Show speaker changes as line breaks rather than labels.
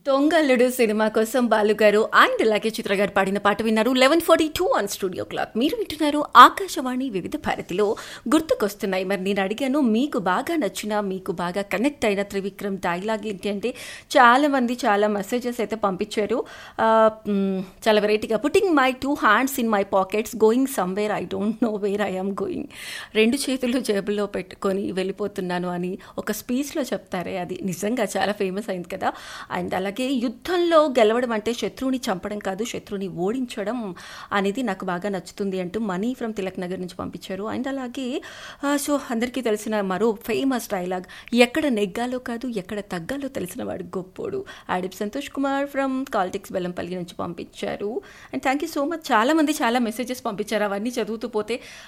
దొంగల్లుడు cinema కోసం బాలు గారు and అలాగే చిత్ర గారు పాడిన పాట విన్నారు eleven forty two on studio clock మీరు వింటున్నారు ఆకాశవాణి వివిధ భారతిలో గుర్తుకొస్తున్నాయి మరి నేను అడిగాను మీకు బాగా నచ్చిన మీకు బాగా కనెక్ట్ అయిన త్రివిక్రమ్ డైలాగ్ ఏంటి అంటే చాలా మంది చాలా మెసేజెస్ అయితే పంపించారు ఆ, మ్, చాలా వెరైటీగా putting my two hands in my pockets going somewhere I don't know where I am going రెండు చేతులు జేబులో పెట్టుకొని వెళ్ళిపోతున్నాను అని ఒక స్పీచ్లో చెప్తారే అది నిజంగా చాలా ఫేమస్ అయింది కదా అండ్ అలాగే యుద్ధంలో గెలవడం అంటే శత్రువుని చంపడం కాదు శత్రువుని ఓడించడం అనేది నాకు బాగా నచ్చుతుంది అంటూ మనీ ఫ్రమ్ తిలక్ నగర్ నుంచి పంపించారు అండ్ అలాగే ఆ, సో అందరికీ తెలిసిన మరో ఫేమస్ డైలాగ్ ఎక్కడ నెగ్గాలో కాదు ఎక్కడ తగ్గాలో తెలిసిన వాడు గొప్పోడు ఆడిప్ సంతోష్ కుమార్ ఫ్రమ్ కాలిటిక్స్ బెల్లంపల్లి నుంచి పంపించారు and thank you so much చాలా మంది చాలా మెసేజెస్ పంపించారు అవన్నీ చదువుతూ పోతే